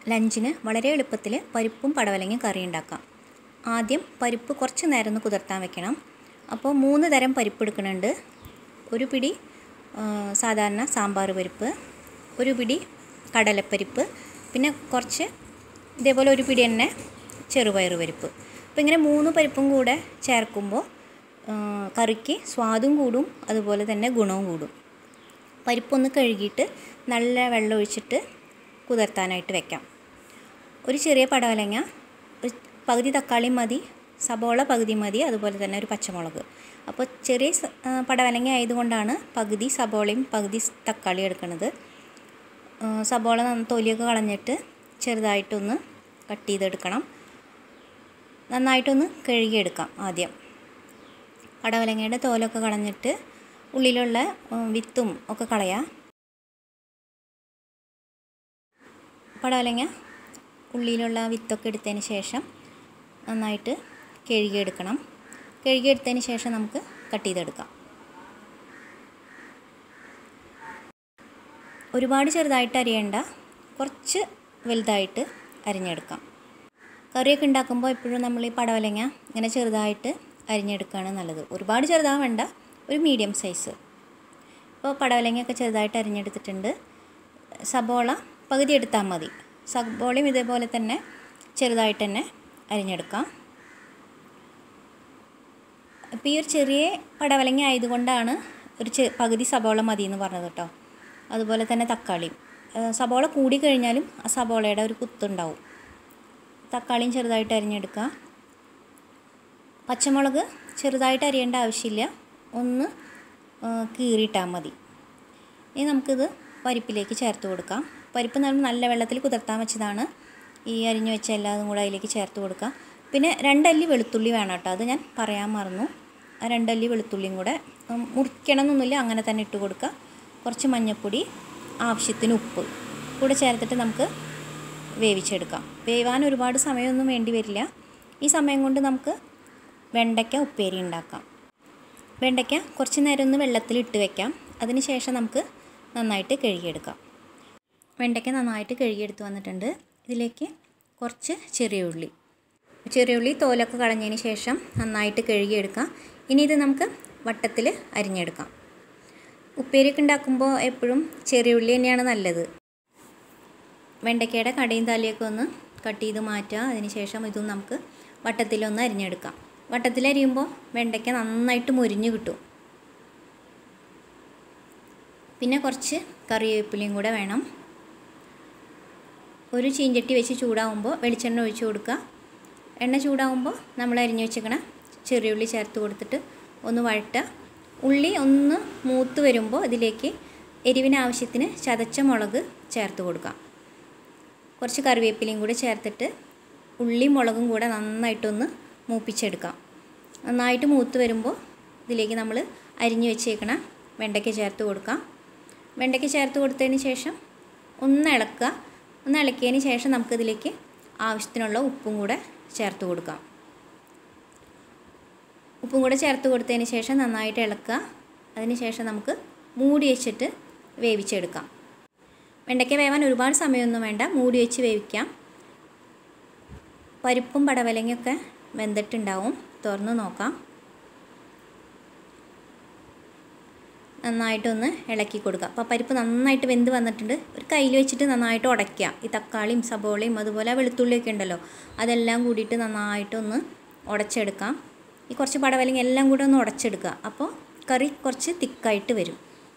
ലഞ്ചിന് വളരെ എളുപ്പത്തിൽ പരിപ്പും പടവലങ്ങയും കറി ഉണ്ടാക്കാം ആദ്യം പരിപ്പ് കുറച്ച് നേരം ഒന്ന് കുതിർത്താൻ വെക്കണം അപ്പോൾ മൂന്ന് തരം പരിപ്പ് എടുക്കുന്നുണ്ട് ഒരു പിടി ആ, സാധാരണ സാമ്പാർ പരിപ്പ് ഒരു പിടി കടലപ്പരിപ്പ് പിന്നെ കുറച്ച് ഇതേപോലെ ഒരു പിടി തന്നെ ചെറുപയർ പരിപ്പ് അപ്പോൾ ഇങ്ങനെ മൂന്ന് പരിപ്പും കൂടെ ചേർക്കുമ്പോൾ ആ, കറിക്ക് സ്വാദും കൂടും അതുപോലെ തന്നെ ഗുണവും കൂടും പരിപ്പൊന്ന് കഴുകിയിട്ട് നല്ല വെള്ളം ഒഴിച്ചിട്ട് കുതിർത്താനായിട്ട് വെക്കാം ഒരു ചെറിയ പടവലങ്ങ ഒരു പകുതി തക്കാളി മതി സബോള പകുതി മതി അതുപോലെ തന്നെ ഒരു പച്ചമുളക് അപ്പോൾ ചെറിയ സ- ആ, പടവലങ്ങ ആയതുകൊണ്ടാണ് പകുതി സബോളയും പകുതി സ് തക്കാളി എടുക്കുന്നത് ആ, സബോള നന്ന- തൊലിയൊക്കെ കളഞ്ഞിട്ട് ചെറുതായിട്ടൊന്ന് കട്ട് ചെയ്തെടുക്കണം നന്നായിട്ടൊന്ന് കഴുകിയെടുക്കാം ആദ്യം പടവലങ്ങയുടെ തോലൊക്കെ കളഞ്ഞിട്ട് ഉള്ളിലുള്ള ഉം, വിത്തും ഒക്കെ കളയാം പടവലങ്ങ ഉള്ളിലുള്ള വിത്തൊക്കെ എടുത്തതിന് ശേഷം നന്നായിട്ട് കഴുകിയെടുക്കണം കഴുകിയെടുത്തതിന് ശേഷം നമുക്ക് കട്ട് ചെയ്തെടുക്കാം ഒരുപാട് ചെറുതായിട്ട് അരിയണ്ട കുറച്ച് വലുതായിട്ട് അരിഞ്ഞെടുക്കാം കറിയൊക്കെ ഉണ്ടാക്കുമ്പോൾ എപ്പോഴും നമ്മൾ ഈ പടവലങ്ങ ഇങ്ങനെ ചെറുതായിട്ട് അരിഞ്ഞെടുക്കുകയാണ് നല്ലത് ഒരുപാട് ചെറുതാവേണ്ട ഒരു മീഡിയം സൈസ് ഇപ്പോൾ പടവലങ്ങയൊക്കെ ചെറുതായിട്ട് അരിഞ്ഞെടുത്തിട്ടുണ്ട് സബോള പകുതി എടുത്താൽ മതി സബോളയും ഇതേപോലെ തന്നെ ചെറുതായിട്ട് തന്നെ അരിഞ്ഞെടുക്കാം ഇപ്പോൾ ഈ ഒരു ചെറിയ പടവലങ്ങ ആയതുകൊണ്ടാണ് ഒരു ചെ പകുതി സബോള മതി എന്ന് പറഞ്ഞത് കേട്ടോ അതുപോലെ തന്നെ തക്കാളിയും ഏഹ് സബോള കൂടി കഴിഞ്ഞാലും ആ സബോളയുടെ ഒരു കുത്തുണ്ടാവും തക്കാളിയും ചെറുതായിട്ട് അരിഞ്ഞെടുക്കുക പച്ചമുളക് ചെറുതായിട്ട് അരിയേണ്ട ആവശ്യമില്ല ഒന്ന് ഏഹ് കീറിയിട്ടാൽ മതി ഇനി നമുക്കിത് പരിപ്പിലേക്ക് ചേർത്ത് കൊടുക്കാം പരിപ്പ് നമ്മൾ നല്ല വെള്ളത്തിൽ കുതിർത്താൻ വെച്ചതാണ് ഈ അരിഞ്ഞു വെച്ച എല്ലാതും കൂടെ അതിലേക്ക് ചേർത്ത് കൊടുക്കാം പിന്നെ രണ്ടല്ലി വെളുത്തുള്ളി വേണം കേട്ടോ അത് ഞാൻ പറയാൻ മറന്നു ആ രണ്ടല്ലി വെളുത്തുള്ളിയും കൂടെ ഉം, മുറിക്കണം എന്നൊന്നുമില്ല അങ്ങനെ തന്നെ ഇട്ട് കൊടുക്കുക കുറച്ച് മഞ്ഞൾപ്പൊടി ആവശ്യത്തിന് ഉപ്പ് കൂടെ ചേർത്തിട്ട് നമുക്ക് വേവിച്ചെടുക്കാം വേവാൻ ഒരുപാട് സമയമൊന്നും വേണ്ടി വരില്ല ഈ സമയം കൊണ്ട് നമുക്ക് വെണ്ടയ്ക്ക ഉപ്പേരി ഉണ്ടാക്കാം വെണ്ടയ്ക്ക കുറച്ച് നേരം ഒന്ന് വെള്ളത്തിൽ ഇട്ട് വെക്കാം അതിന് ശേഷം നമുക്ക് നന്നായിട്ട് കഴുകിയെടുക്കാം വെണ്ടയ്ക്ക നന്നായിട്ട് കഴുകിയെടുത്ത് വന്നിട്ടുണ്ട് ഇതിലേക്ക് കുറച്ച് ചെറിയ ഉള്ളി ചെറിയ ഉള്ളി തോലൊക്കെ കളഞ്ഞതിന് ശേഷം നന്നായിട്ട് കഴുകിയെടുക്കാം ഇനി ഇത് നമുക്ക് വട്ടത്തിൽ അരിഞ്ഞെടുക്കാം ഉപ്പേരിയൊക്കെ ഉണ്ടാക്കുമ്പോൾ എപ്പോഴും ചെറിയ ഉള്ളി തന്നെയാണ് നല്ലത് വെണ്ടയ്ക്കയുടെ കടയും തലയൊക്കെ ഒന്ന് കട്ട് ചെയ്ത് മാറ്റുക അതിന് ശേഷം ഇതും നമുക്ക് വട്ടത്തിലൊന്ന് അരിഞ്ഞെടുക്കാം വട്ടത്തിൽ അരിയുമ്പോൾ വെണ്ടയ്ക്ക നന്നായിട്ട് മുരിഞ്ഞ് കിട്ടും പിന്നെ കുറച്ച് കറിവേപ്പിലയും കൂടെ വേണം ഒരു ചീഞ്ചട്ടി വെച്ച് ചൂടാവുമ്പോൾ വെളിച്ചെണ്ണ ഒഴിച്ച് കൊടുക്കുക എണ്ണ ചൂടാവുമ്പോൾ നമ്മൾ അരിഞ്ഞു വെച്ചേക്കണ ചെറിയുള്ളി ചേർത്ത് കൊടുത്തിട്ട് ഒന്ന് വഴട്ടുക ഉള്ളി ഒന്ന് മൂത്ത് വരുമ്പോൾ ഇതിലേക്ക് എരിവിന് ആവശ്യത്തിന് ചതച്ച മുളക് ചേർത്ത് കൊടുക്കാം കുറച്ച് കറിവേപ്പിലയും കൂടി ചേർത്തിട്ട് ഉള്ളി മുളകും കൂടെ നന്നായിട്ടൊന്ന് മൂപ്പിച്ചെടുക്കാം നന്നായിട്ട് മൂത്ത് വരുമ്പോൾ ഇതിലേക്ക് നമ്മൾ അരിഞ്ഞു വെച്ചേക്കണ വെണ്ടയ്ക്ക ചേർത്ത് കൊടുക്കാം വെണ്ടയ്ക്ക ചേർത്ത് കൊടുത്തതിന് ശേഷം ഒന്ന് ഇളക്കുക ഒന്ന് ഇളക്കിയതിന് ശേഷം നമുക്കിതിലേക്ക് ആവശ്യത്തിനുള്ള ഉപ്പും കൂടെ ചേർത്ത് കൊടുക്കാം ഉപ്പും കൂടെ ചേർത്ത് കൊടുത്തതിന് ശേഷം നന്നായിട്ട് ഇളക്കുക അതിന് ശേഷം നമുക്ക് മൂടി വെച്ചിട്ട് വേവിച്ചെടുക്കാം വെണ്ടയ്ക്ക വേവാൻ ഒരുപാട് സമയമൊന്നും വേണ്ട മൂടി വെച്ച് വേവിക്കാം പരിപ്പും പടവലങ്ങയൊക്കെ വെന്തിട്ടുണ്ടാവും തുറന്ന് നോക്കാം നന്നായിട്ടൊന്ന് ഇളക്കി കൊടുക്കുക അപ്പോൾ പരിപ്പ് നന്നായിട്ട് വെന്ത് വന്നിട്ടുണ്ട് ഒരു കയ്യിൽ വെച്ചിട്ട് നന്നായിട്ട് ഉടയ്ക്കുക ഈ തക്കാളിയും സബോളയും അതുപോലെ വെളുത്തുള്ളിയൊക്കെ ഉണ്ടല്ലോ അതെല്ലാം കൂടിയിട്ട് നന്നായിട്ടൊന്ന് ഉടച്ചെടുക്കാം ഈ കുറച്ച് പടവലങ്ങ എല്ലാം കൂടെ ഒന്ന് ഉടച്ചെടുക്കുക അപ്പോൾ കറി കുറച്ച് തിക്കായിട്ട് വരും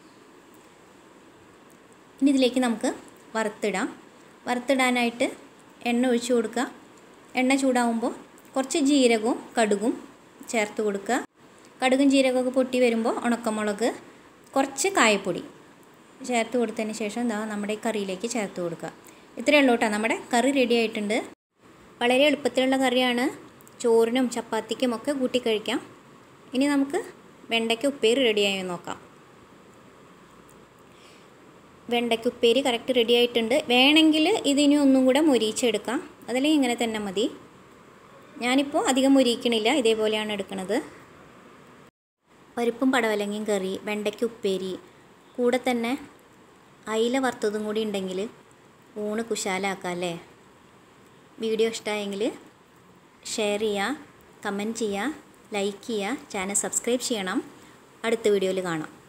ഇനി ഇതിലേക്ക് നമുക്ക് വറുത്തിടാം വറുത്തിടാനായിട്ട് എണ്ണ ഒഴിച്ചു കൊടുക്കുക എണ്ണ ചൂടാവുമ്പോൾ കുറച്ച് ജീരകവും കടുകും ചേർത്ത് കൊടുക്കുക കടുകും ജീരകമൊക്കെ പൊട്ടി വരുമ്പോൾ ഉണക്കമുളക് കുറച്ച് കായപ്പൊടി ചേർത്ത് കൊടുത്തതിന് ശേഷം എന്താ നമ്മുടെ ഈ കറിയിലേക്ക് ചേർത്ത് കൊടുക്കുക ഇത്രയേ ഉള്ളൂ കേട്ടോ നമ്മുടെ കറി റെഡി ആയിട്ടുണ്ട് വളരെ എളുപ്പത്തിലുള്ള കറിയാണ് ചോറിനും ചപ്പാത്തിക്കും ഒക്കെ കൂട്ടി കഴിക്കാം ഇനി നമുക്ക് വെണ്ടയ്ക്ക ഉപ്പേരി റെഡിയായി നോക്കാം വെണ്ടയ്ക്ക ഉപ്പേരി കറക്റ്റ് റെഡി ആയിട്ടുണ്ട് വേണമെങ്കിൽ ഇതിനി ഒന്നും കൂടെ മൊരിയിച്ചെടുക്കാം അതല്ലെങ്കിൽ ഇങ്ങനെ തന്നെ മതി ഞാനിപ്പോൾ അധികം മൊരിയിക്കണില്ല ഇതേപോലെയാണ് എടുക്കുന്നത് പരിപ്പും പടവലങ്ങയും കറി വെണ്ടയ്ക്ക ഉപ്പേരി കൂടെ തന്നെ അയില വറുത്തതും കൂടി ഉണ്ടെങ്കിൽ ഊണ് കുശാലാക്കാം അല്ലേ വീഡിയോ ഇഷ്ടമായെങ്കിൽ ഷെയർ ചെയ്യുക കമൻറ്റ് ചെയ്യുക ലൈക്ക് ചെയ്യുക ചാനൽ സബ്സ്ക്രൈബ് ചെയ്യണം അടുത്ത വീഡിയോയിൽ കാണാം